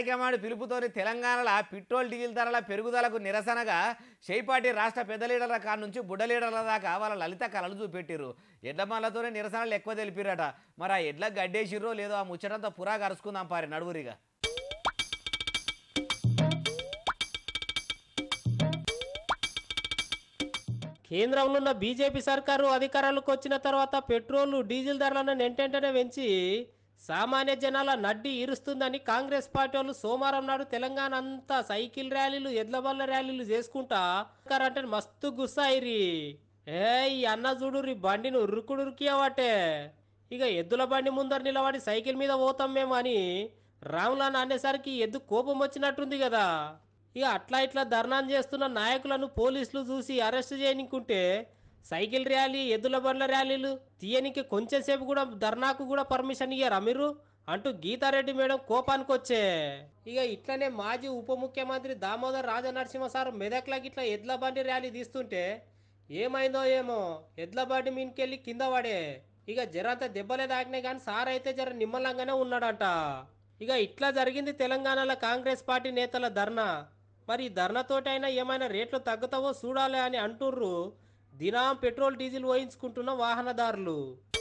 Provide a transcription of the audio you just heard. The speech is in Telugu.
హైకమాండ్ పిలుపుతోని తెలంగాణలో పెట్రోల్ డీజిల్ ధరల పెరుగుదలకు నిరసనగా షేపాటి రాష్ట్ర పెద్ద లీడర్ల కాడ నుంచి బుడ్డ లీడర్ల దాకా వాళ్ళ లలిత కళలు చూపెట్టిర్రు ఎడ్ల మళ్ళతోనే నిరసనలు ఎక్కువ తెలిపిరట మరి ఆ ఎడ్ల గడ్డేసిర్రో లేదో ఆ ముచ్చటంతా పురా కరుచుకుందాం పారి నడువురిగా కేంద్రంలో ఉన్న బీజేపీ సర్కారు అధికారాలకు వచ్చిన తర్వాత పెట్రోల్ డీజిల్ ధరలను నెంటెంటనే పెంచి సామాన్య జనాల నడ్డి ఇరుస్తుందని కాంగ్రెస్ పార్టీ వాళ్ళు సోమవారం నాడు తెలంగాణ అంతా సైకిల్ ర్యాలీలు ఎడ్ల బల్ల ర్యాలీలు చేసుకుంటా అంటే మస్తు గుస్సాయిరి ఏ ఈ అన్న చూడుర్రి బండిని ఉరుకుడురికియవటే ఇక ఎద్దుల బండి ముందర నిలబడి సైకిల్ మీద పోతాం మేము అని రాములాన్న అనేసరికి ఎద్దు కోపం వచ్చినట్టుంది కదా ఇక అట్లా ఇట్లా ధర్నాలు చేస్తున్న నాయకులను పోలీసులు చూసి అరెస్ట్ చేయనికుంటే సైకిల్ ర్యాలీ ఎద్దుల బండ్ల ర్యాలీలు తీయనికి కొంచెం సేపు కూడా ధర్నాకు కూడా పర్మిషన్ ఇయ్యారా మీరు అంటూ గీతారెడ్డి మేడం కోపానికి వచ్చే ఇక ఇట్లనే మాజీ ఉప ముఖ్యమంత్రి దామోదర్ రాజనరసింహ సార్ మెదక్లకి ఇట్లా ఎడ్ల బండి ర్యాలీ తీస్తుంటే ఏమైందో ఏమో ఎడ్ల బండి మీనకెళ్ళి కింద పడే ఇక జరంత దెబ్బలే తాకినాయి కానీ సార్ అయితే జర నిమ్మలంగానే ఉన్నాడంట ఇక ఇట్లా జరిగింది తెలంగాణలో కాంగ్రెస్ పార్టీ నేతల ధర్నా మరి ఈ ధర్నాతోటైనా ఏమైనా రేట్లు తగ్గుతావో చూడాలి అని అంటుర్రు దినం పెట్రోల్ డీజిల్ పోయించుకుంటున్న వాహనదారులు